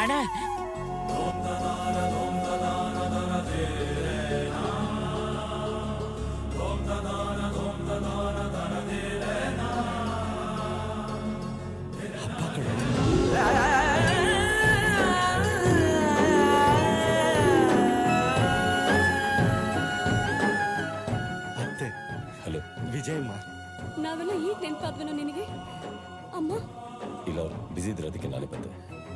ಅಣ್ಣ ಅತ್ತೆ ಹಲೋ ವಿಜಯಮ್ಮ ನಾವೆಲ್ಲ ಈಗ ನೆನಪಾದ್ವನು ನಿನಗೆ ಅಮ್ಮ ಇಲ್ಲ ಅವ್ರು ಬಿಸಿ ಇದ್ರು ಅದಕ್ಕೆ ನಾಳೆ ಬಂದೆ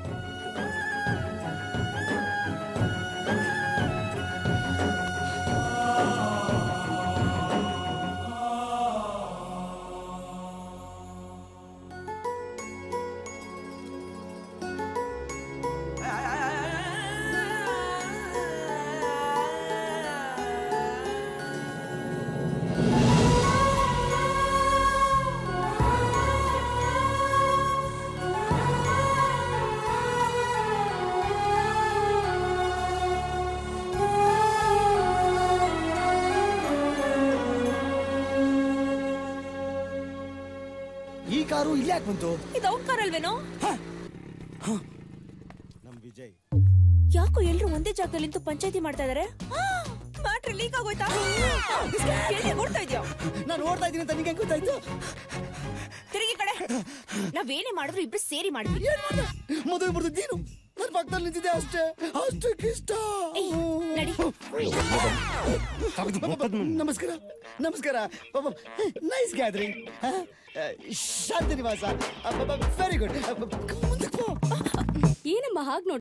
ಈ ಕಾರು ಇಲ್ಲಿ ಯಾಕೆ ಬಂತು ಇದು ಅವ್ರ ಕಾರ್ ಅಲ್ವೇನೋ ನಮ್ ವಿಜಯ್ ಯಾಕೋ ಎಲ್ರು ಒಂದೇ ಜಾಗದಲ್ಲಿ ನಿಂತು ಪಂಚಾಯತಿ ಮಾಡ್ತಾ ಇದಾರೆ ಬ್ಯಾಟ್ರಿ ಲೀಕ್ ಆಗೋಯ್ತಾ ಎಲ್ಲಿ ಓಡ್ತಾ ಇದ್ಯಾ ನಾನು ಓಡ್ತಾ ಇದ್ದೀನಿ ಅಂತ ನಿಂಗೆ ಗೊತ್ತಾಯ್ತು ತಿರುಗಿ ಕಡೆ ನಾವೇನೇ ಮಾಡಿದ್ರು ಇಬ್ರು ಸೇರಿ ಮಾಡಿದ್ವಿ ಏನ್ ಮಾಡ್ದೆ ಮದುವೆ ಬಿಡ್ದು ನೀನು ನನ್ನ ಪಕ್ಕದಲ್ಲಿ ನಿಂತಿದ್ದೆ ಅಷ್ಟೇ ಅಷ್ಟಕ್ಕಿಷ್ಟ ಏಯ್, ನಡಿ ನಮಸ್ಕಾರ ನಮಸ್ಕಾರ ನೈಸ್ ಗ್ಯಾದರಿಂಗ್ ಶಾಂತಿ ನಿವಾಸ ವೆರಿ ಗುಡ್ ಮುಂದಕ್ಕೆ ಏನಮ್ಮ ಹಾಗ್ ನೋಡ್